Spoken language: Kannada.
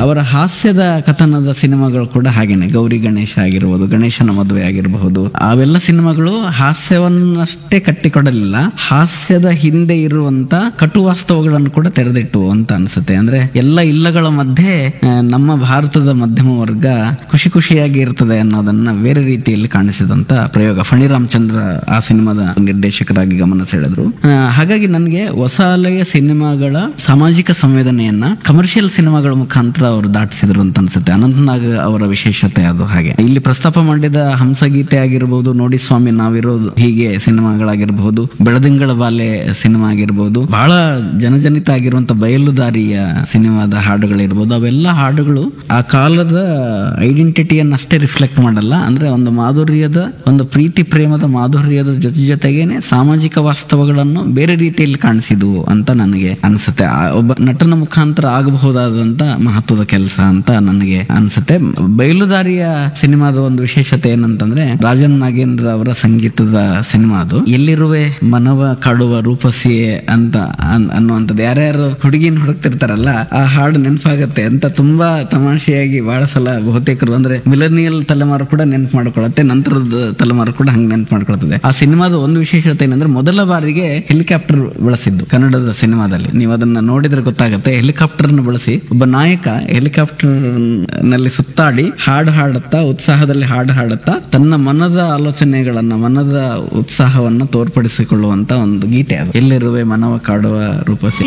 ಅವರ ಹಾಸ್ಯದ ಕಥನದ ಸಿನಿಮಾಗಳು ಕೂಡ ಹಾಗೇನೆ ಗೌರಿ ಗಣೇಶ ಆಗಿರ್ಬೋದು ಗಣೇಶನ ಮದುವೆ ಆಗಿರಬಹುದು ಅವೆಲ್ಲ ಸಿನಿಮಾಗಳು ಹಾಸ್ಯವನ್ನಷ್ಟೇ ಕಟ್ಟಿಕೊಡಲಿಲ್ಲ ಹಾಸ್ಯದ ಹಿಂದೆ ಇರುವಂತ ಕಟು ವಾಸ್ತವಗಳನ್ನು ಕೂಡ ತೆರೆದಿಟ್ಟು ಅಂತ ಅನ್ಸುತ್ತೆ ಅಂದ್ರೆ ಎಲ್ಲ ಇಲ್ಲಗಳ ಮಧ್ಯೆ ಆ, ನಮ್ಮ ಭಾರತದ ಮಧ್ಯಮ ವರ್ಗ ಖುಷಿ ಖುಷಿಯಾಗಿ ಇರ್ತದೆ ಅನ್ನೋದನ್ನ ಬೇರೆ ರೀತಿಯಲ್ಲಿ ಕಾಣಿಸಿದಂತ ಪ್ರಯೋಗ ಫಣಿರಾಮ್ ಚಂದ್ರ ಆ ಸಿನಿಮಾದ ನಿರ್ದೇಶಕರಾಗಿ ಗಮನ ಸೆಳೆದ್ರು ಆ, ಹಾಗಾಗಿ ನನಗೆ ಹೊಸ ಅಲೆಯ ಸಿನಿಮಾಗಳ ಸಾಮಾಜಿಕ ಸಂವೇದನೆಯನ್ನ ಕಮರ್ಷಿಯಲ್ ಸಿನಿಮಾಗಳ ಮುಖಾಂತರ ಅವರು ದಾಟಿಸಿದ್ರು ಅಂತ ಅನ್ಸುತ್ತೆ ಅನಂತನಾಗ್ ಅವರ ವಿಶೇಷತೆ ಅದು ಹಾಗೆ ಇಲ್ಲಿ ಪ್ರಸ್ತಾಪ ಮಾಡಿದ ಹಂಸಗೀತೆ ಆಗಿರ್ಬೋದು ನೋಡಿ ಸ್ವಾಮಿ ನಾವಿರೋದು ಹೀಗೆ ಸಿನಿಮಾಗಳಾಗಿರ್ಬಹುದು ಬೆಳದಿಂಗಳ ಬಾಲೆ ಸಿನಿಮಾ ಆಗಿರ್ಬೋದು ಬಹಳ ಜನಜನಿತ ಆಗಿರುವಂತ ಬಯಲುದಾರಿಯ ಸಿನಿಮಾದ ಹಾಡುಗಳಿರ್ಬೋದು ಅವೆಲ್ಲ ಹಾಡುಗಳು ಆ ಕಾಲದ ಐಡೆಂಟಿಟಿಯನ್ನಷ್ಟೇ ರಿಫ್ಲೆಕ್ಟ್ ಮಾಡಲ್ಲ ಅಂದ್ರೆ ಒಂದು ಮಾಧುರ್ಯದ ಒಂದು ಪ್ರೀತಿ ಪ್ರೇಮದ ಮಾಧುರ್ಯದ ಜೊತೆ ಜೊತೆಗೇನೆ ಸಾಮಾಜಿಕ ವಾಸ್ತವಗಳನ್ನು ಬೇರೆ ರೀತಿಯಲ್ಲಿ ಕಾಣಿಸಿದ್ವು ಅಂತ ನನಗೆ ಅನ್ಸುತ್ತೆ ಆ ಒಬ್ಬ ನಟನ ಮುಖಾಂತರ ಆಗಬಹುದಾದಂತ ಮಹತ್ವದ ಕೆಲಸ ಅಂತ ನನಗೆ ಅನ್ಸುತ್ತೆ ಬಯಲುದಾರಿಯ ಸಿನಿಮಾದ ಒಂದು ವಿಶೇಷತೆ ಏನಂತಂದ್ರೆ ರಾಜನ್ ನಾಗೇಂದ್ರ ಅವರ ಸಂಗೀತದ ಸಿನಿಮಾ ಅದು ಎಲ್ಲಿರುವೆ ಮನವ ಕಾಡುವ ರೂಪಸಿಯೇ ಅಂತ ಅನ್- ಅನ್ನುವಂಥದ್ದು ಯಾರ್ಯಾರು ಹುಡುಗಿನ ಹುಡುಕ್ತಿರ್ತಾರಲ್ಲ ಆ ಹಾಡು ನೆನಪಾಗತ್ತೆ ಅಂತ ತುಂಬಾ ತಮಾಷೆಯಾಗಿ ಬಹಳ ಸಲ ಬಹುತೇಕರು ಅಂದ್ರೆ ಮಿಲನಿಯಲ್ ತಲೆಮಾರು ಕೂಡ ನೆನಪು ಮಾಡ್ಕೊಳತ್ತೆ ನಂತರದ ತಲೆಮಾರು ಕೂಡ ಹಂಗೆ ನೆನಪು ಮಾಡ್ಕೊಳ್ತದೆ ಆ ಸಿನಿಮಾದ ಒಂದು ವಿಶೇಷತೆ ಏನಂದ್ರೆ ಮೊದಲ ಬಾರಿಗೆ ಹೆಲಿಕಾಪ್ಟರ್ ಬಳಸಿದ್ದು ಕನ್ನಡದ ಸಿನಿಮಾದಲ್ಲಿ ನೀವು ಅದನ್ನ ನೋಡಿದ್ರೆ ಗೊತ್ತಾಗುತ್ತೆ ಹೆಲಿಕಾಪ್ಟರ್ ಬಳಸಿ ಒಬ್ಬ ನಾಯಕ ಹೆಲಿಕಾಪ್ಟರ್ ನಲ್ಲಿ ಸುತ್ತಾಡಿ ಹಾಡು ಹಾಡುತ್ತಾ ಉತ್ಸಾಹದಲ್ಲಿ ಹಾಡು ಹಾಡುತ್ತಾ ತನ್ನ ಮನದ ಆಲೋಚನೆಗಳನ್ನ ಮನದ ಉತ್ಸಾಹವನ್ನ ತೋರ್ಪಡಿಸಿಕೊಳ್ಳುವಂತ ಒಂದು ಗೀತೆ ಅದು ಎಲ್ಲಿರುವೆ ಮನವ ಕಾಡುವ ರೂಪಸಿ